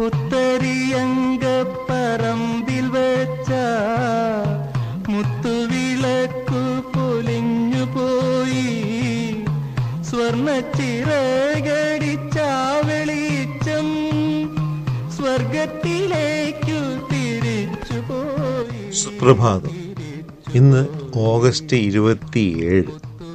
പുത്തരിയങ്കപ്പറമ്പിൽ വെച്ച മുത്തുവിളക്കു പൊലിഞ്ഞു പോയി സ്വർണ്ണ ചിറകടിച്ച വെളിച്ചം സ്വർഗത്തിലേക്കു തിരിച്ചു പോയി സുപ്രഭാതം ഇന്ന് ഓഗസ്റ്റ് ഇരുപത്തിയേഴ്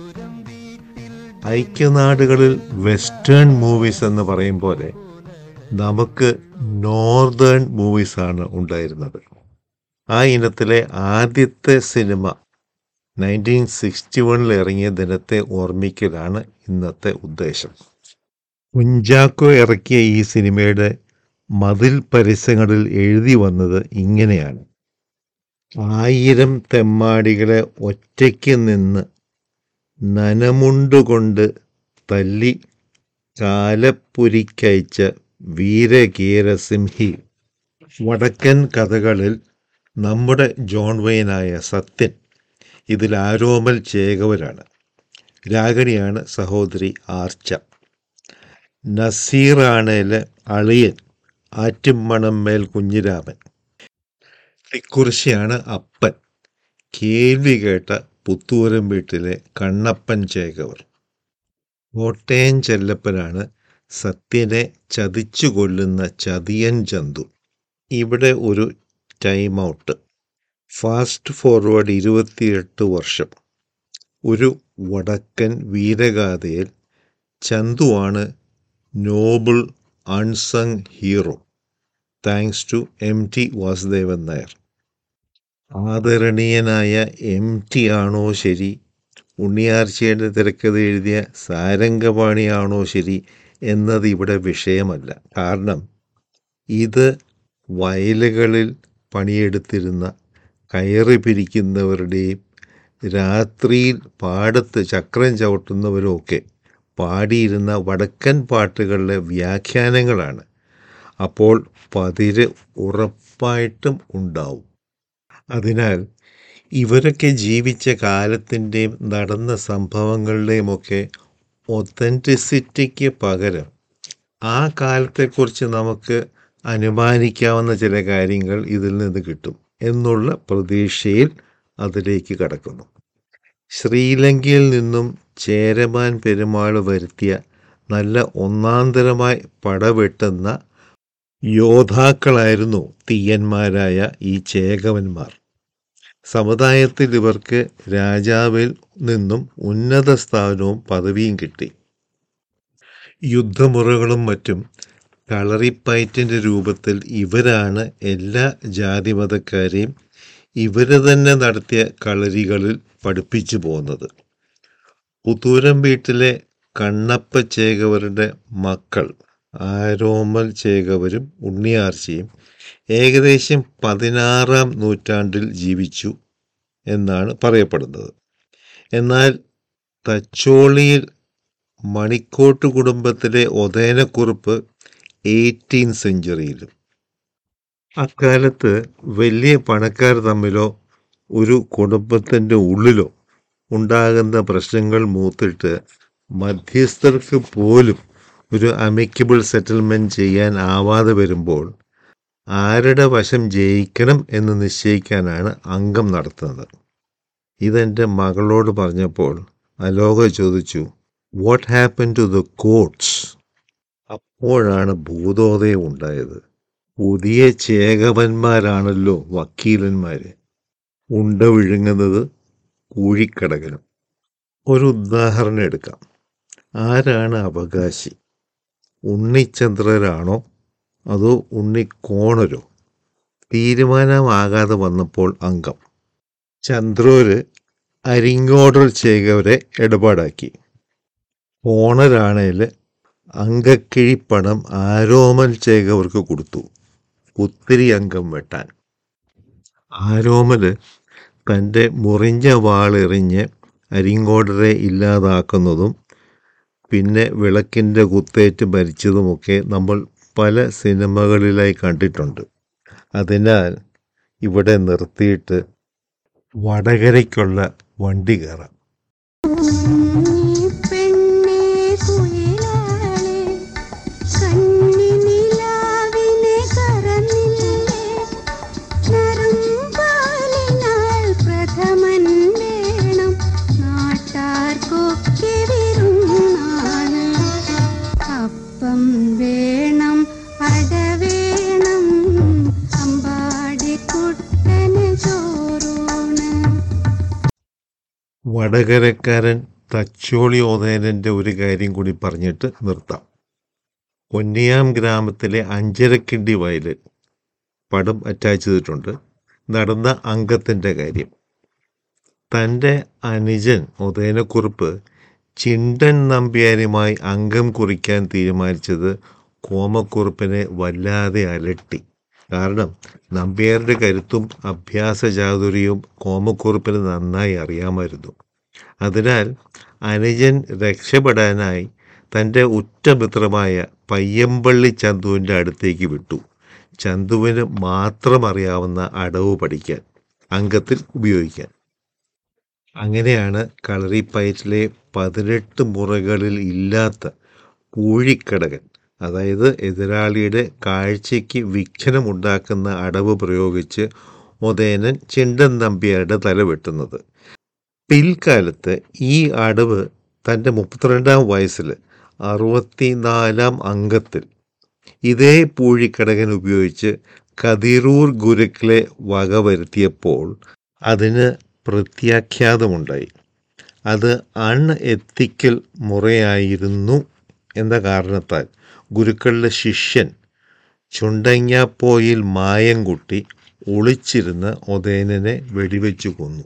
ഐക്യനാടുകളിൽ വെസ്റ്റേൺ മൂവീസ് എന്ന് പറയും പോലെ നമുക്ക് നോർത്തേൺ മൂവീസ് ആണ് ഉണ്ടായിരുന്നത് ആ ഇനത്തിലെ ആദ്യത്തെ സിനിമ നയൻറ്റീൻ സിക്സ്റ്റി വണ്ണിൽ ഇറങ്ങിയ ദിനത്തെ ഓർമ്മിക്കലാണ് ഇന്നത്തെ ഉദ്ദേശം കുഞ്ചാക്കോ ഇറക്കിയ ഈ സിനിമയുടെ മതിൽ പരസ്യങ്ങളിൽ എഴുതി വന്നത് ഇങ്ങനെയാണ് ആയിരം തെമ്മാടികളെ ഒറ്റയ്ക്ക് നിന്ന് നനമുണ്ടുകൊണ്ട് തല്ലി കാലപ്പുരിക്കയച്ച വീരകീരസിംഹി വടക്കൻ കഥകളിൽ നമ്മുടെ ജോൺ വെയിനായ സത്യൻ ഇതിൽ ആരോമൽ ചേകവരാണ് രാഗിണിയാണ് സഹോദരി ആർച്ച നസീറാണേല് അളിയൻ ആറ്റുമണമ്മേൽ കുഞ്ഞിരാമൻ തിക്കുറിശിയാണ് അപ്പൻ കേൾവി കേട്ട പുത്തൂരം വീട്ടിലെ കണ്ണപ്പൻ ചേകവർ കോട്ടയം ചെല്ലപ്പനാണ് സത്യനെ ചതിച്ചു കൊല്ലുന്ന ചതിയൻ ചന്തു ഇവിടെ ഒരു ടൈം ഔട്ട് ഫാസ്റ്റ് ഫോർവേഡ് ഇരുപത്തിയെട്ട് വർഷം ഒരു വടക്കൻ വീരഗാഥയിൽ ചന്തുവാണ് noble unsung hero thanks to M T Vasudevan Nair ആദരണീയനായ എം ടി ആണോ ശരി ഉണ്ണിയാർച്ചയുടെ തിരക്കഥ എഴുതിയ സാരംഗപാണിയാണോ ശരി എന്നത് ഇവിടെ വിഷയമല്ല കാരണം ഇത് വയലുകളിൽ പണിയെടുത്തിരുന്ന കയറി പിരിക്കുന്നവരുടെയും രാത്രിയിൽ പാടത്ത് ചക്രം ചവിട്ടുന്നവരുമൊക്കെ പാടിയിരുന്ന വടക്കൻ പാട്ടുകളിലെ വ്യാഖ്യാനങ്ങളാണ് അപ്പോൾ പതിര് ഉറപ്പായിട്ടും ഉണ്ടാവും അതിനാൽ ഇവരൊക്കെ ജീവിച്ച കാലത്തിൻ്റെയും നടന്ന സംഭവങ്ങളുടെയുമൊക്കെ ഒത്തൻറ്റിസിറ്റിക്ക് പകരം ആ കാലത്തെക്കുറിച്ച് നമുക്ക് അനുമാനിക്കാവുന്ന ചില കാര്യങ്ങൾ ഇതിൽ നിന്ന് കിട്ടും എന്നുള്ള പ്രതീക്ഷയിൽ അതിലേക്ക് കടക്കുന്നു ശ്രീലങ്കയിൽ നിന്നും ചേരമാൻ പെരുമാൾ വരുത്തിയ നല്ല ഒന്നാന്തരമായി പടവെട്ടുന്ന യോദ്ധാക്കളായിരുന്നു തീയന്മാരായ ഈ ചേകവന്മാർ സമുദായത്തിൽ ഇവർക്ക് രാജാവിൽ നിന്നും ഉന്നത സ്ഥാനവും പദവിയും കിട്ടി യുദ്ധമുറകളും മറ്റും കളറിപ്പയറ്റിൻ്റെ രൂപത്തിൽ ഇവരാണ് എല്ലാ ജാതിമതക്കാരെയും ഇവർ തന്നെ നടത്തിയ കളരികളിൽ പഠിപ്പിച്ചു പോകുന്നത് പുത്തൂരം വീട്ടിലെ കണ്ണപ്പ ചേകവരുടെ മക്കൾ ആരോമൽ ചേകവരും ഉണ്ണിയാർച്ചയും ഏകദേശം പതിനാറാം നൂറ്റാണ്ടിൽ ജീവിച്ചു എന്നാണ് പറയപ്പെടുന്നത് എന്നാൽ തച്ചോളിയിൽ മണിക്കോട്ട് കുടുംബത്തിലെ ഒതേനക്കുറുപ്പ് എയ്റ്റീൻ സെഞ്ചുറിയിലും അക്കാലത്ത് വലിയ പണക്കാർ തമ്മിലോ ഒരു കുടുംബത്തിൻ്റെ ഉള്ളിലോ ഉണ്ടാകുന്ന പ്രശ്നങ്ങൾ മൂത്തിട്ട് മധ്യസ്ഥർക്ക് പോലും ഒരു അമിക്കബിൾ സെറ്റിൽമെൻറ്റ് ചെയ്യാൻ ആവാതെ വരുമ്പോൾ ആരുടെ വശം ജയിക്കണം എന്ന് നിശ്ചയിക്കാനാണ് അംഗം നടത്തുന്നത് ഇതെൻ്റെ മകളോട് പറഞ്ഞപ്പോൾ അലോക ചോദിച്ചു what happen to the courts അപ്പോഴാണ് ഭൂതോദയം ഉണ്ടായത് പുതിയ ചേകവന്മാരാണല്ലോ വക്കീലന്മാർ ഉണ്ട വിഴുങ്ങുന്നത് കൂഴിക്കടകനും ഒരു ഉദാഹരണം എടുക്കാം ആരാണ് അവകാശി ഉണ്ണിച്ചന്ദ്രരാണോ അതോ ഉണ്ണിക്കോണരോ തീരുമാനമാകാതെ വന്നപ്പോൾ അംഗം ചന്ദ്രോര് അരിങ്ങോടൽ ചേകവരെ ഇടപാടാക്കി ഓണരാണേൽ അങ്കക്കിഴിപ്പണം ആരോമൽ ചേകവർക്ക് കൊടുത്തു ഒത്തിരി അംഗം വെട്ടാൻ ആരോമല് തൻ്റെ മുറിഞ്ഞ വാളെറിഞ്ഞ് അരിങ്ങോടരെ ഇല്ലാതാക്കുന്നതും പിന്നെ വിളക്കിൻ്റെ കുത്തേറ്റ് മരിച്ചതുമൊക്കെ നമ്മൾ പല സിനിമകളിലായി കണ്ടിട്ടുണ്ട് അതിനാൽ ഇവിടെ നിർത്തിയിട്ട് വടകരയ്ക്കുള്ള വണ്ടി കയറാം പെണ്ണേ കുയിലാളെ കണ്ണി നിലാവിനെ വടകരക്കാരൻ തച്ചോളി ഓതേനൻ്റെ ഒരു കാര്യം കൂടി പറഞ്ഞിട്ട് നിർത്താം പൊന്നിയാം ഗ്രാമത്തിലെ അഞ്ചരക്കിണ്ടി വയലിൽ പടം അറ്റാച്ച് ചെയ്തിട്ടുണ്ട് നടന്ന അംഗത്തിൻ്റെ കാര്യം തൻ്റെ അനുജൻ ഉദയനക്കുറിപ്പ് ചിണ്ടൻ നമ്പ്യാരുമായി അംഗം കുറിക്കാൻ തീരുമാനിച്ചത് കോമക്കുറുപ്പിനെ വല്ലാതെ അലട്ടി കാരണം നമ്പ്യാരുടെ കരുത്തും അഭ്യാസ ചാതുര്യവും കോമക്കുറുപ്പിന് നന്നായി അറിയാമായിരുന്നു അതിനാൽ അനുജൻ രക്ഷപ്പെടാനായി തൻ്റെ ഉറ്റമിത്രമായ പയ്യമ്പള്ളി ചന്തുവിൻ്റെ അടുത്തേക്ക് വിട്ടു ചന്തുവിന് മാത്രം അറിയാവുന്ന അടവ് പഠിക്കാൻ അംഗത്തിൽ ഉപയോഗിക്കാൻ അങ്ങനെയാണ് കളറിപ്പയറ്റിലെ പതിനെട്ട് മുറകളിൽ ഇല്ലാത്ത പൂഴിക്കടകൻ അതായത് എതിരാളിയുടെ കാഴ്ചയ്ക്ക് വിഘ്നമുണ്ടാക്കുന്ന അടവ് പ്രയോഗിച്ച് ഒതേനൻ ചിണ്ടൻ നമ്പ്യാരുടെ തല വെട്ടുന്നത് പിൽക്കാലത്ത് ഈ അടവ് തൻ്റെ മുപ്പത്തിരണ്ടാം വയസ്സിൽ അറുപത്തിനാലാം അംഗത്തിൽ ഇതേ പൂഴിക്കടകൻ ഉപയോഗിച്ച് കതിരൂർ ഗുരുക്കളെ വകവരുത്തിയപ്പോൾ അതിന് പ്രത്യാഖ്യാതമുണ്ടായി അത് അൺ എത്തിക്കൽ മുറയായിരുന്നു എന്ന കാരണത്താൽ ഗുരുക്കളുടെ ശിഷ്യൻ ചുണ്ടങ്ങാപ്പോയിൽ മായം കുട്ടി ഒളിച്ചിരുന്ന് ഒതേനനെ വെടിവെച്ചു കൊന്നു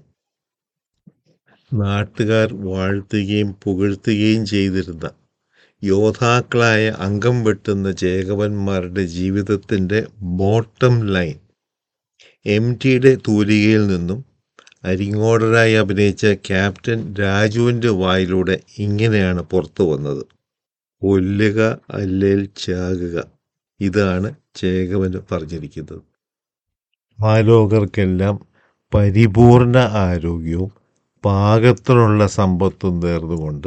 നാട്ടുകാർ വാഴ്ത്തുകയും പുകഴ്ത്തുകയും ചെയ്തിരുന്ന യോദ്ധാക്കളായ അംഗം വെട്ടുന്ന ചേകവന്മാരുടെ ജീവിതത്തിൻ്റെ ബോട്ടം ലൈൻ എം ടിയുടെ തൂലികയിൽ നിന്നും അരിങ്ങോടരായി അഭിനയിച്ച ക്യാപ്റ്റൻ രാജുവിൻ്റെ വായിലൂടെ ഇങ്ങനെയാണ് പുറത്തു വന്നത് കൊല്ലുക അല്ലേൽ ചാകുക ഇതാണ് ചേകവന് പറഞ്ഞിരിക്കുന്നത് മാലോകർക്കെല്ലാം പരിപൂർണ ആരോഗ്യവും പാകത്തിനുള്ള സമ്പത്തും നേർന്നുകൊണ്ട്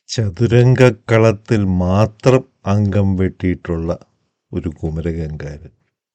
ചതുരംഗക്കളത്തിൽ മാത്രം അംഗം വെട്ടിയിട്ടുള്ള ഒരു കുമരകങ്കാരൻ